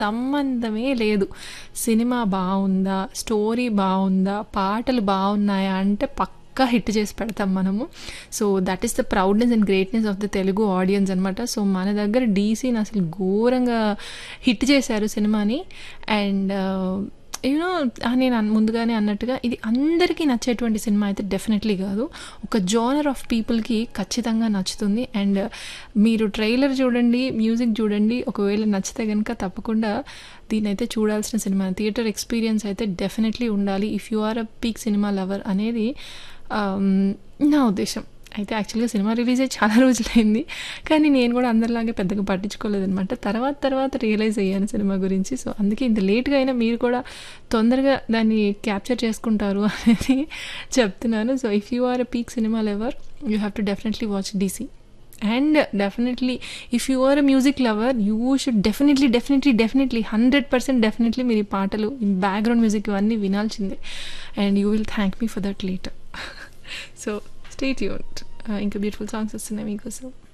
సంబంధమే లేదు. సినిమా బావుందా? స్టోరీ బావుందా? పాటలు బావున్నాయా? అంటే పక్కా హిట్ చేసి పెడతాం మనము. So, that is the proudness and greatness of the Telugu audience అనమాట. సో, మన దగ్గర 'డీసీ'ని అసలు ఘోరంగా హిట్ చేశారు సినిమాని. అండ్ యూ నో నేను అన్ ముందుగానే అన్నట్టుగా ఇది అందరికీ నచ్చేటువంటి సినిమా అయితే డెఫినెట్‌లీ కాదు. ఒక జోనర్ ఆఫ్ పీపుల్‌కి ఖచ్చితంగా నచ్చుతుంది. అండ్ మీరు ట్రైలర్ చూడండి, మ్యూజిక్ చూడండి. ఒకవేళ నచ్చితే గనుక తప్పకుండా దీన్నైతే చూడాల్సిన సినిమా. థియేటర్ ఎక్స్‌పీరియన్స్ అయితే డెఫినెట్‌లీ ఉండాలి. If you are a peak cinema lover అనేది ఆహ్, నా ఉద్దేశ్యం. అయితే యాక్చువల్‌గా సినిమా రిలీజ్ అయ్యి చాలా రోజులైంది. కానీ నేను కూడా అందరిలాగే పెద్దగా పట్టించుకోలేదనమాట. తర్వాత తర్వాత రియలైజ్ అయ్యాను సినిమా గురించి. సో, అందుకే ఇంత లేట్‌గా అయినా మీరు కూడా తొందరగా దాన్ని క్యాప్చర్ చేసుకుంటారు అనేది చెప్తున్నాను. So, if you are a peak cinema lover you have to definitely watch 'DC'. And definitely if you are a music lover you should definitely, definitely, definitely 100% definitely మీరు ఈ పాటలు, ఈ బ్యాక్‌గ్రౌండ్ మ్యూజిక్ ఇవన్నీ వినాల్సిందే. And you will thank me for that later. So, stay tuned. Ah, ఇంకా beautiful songs వస్తున్నాయి మీకోసం.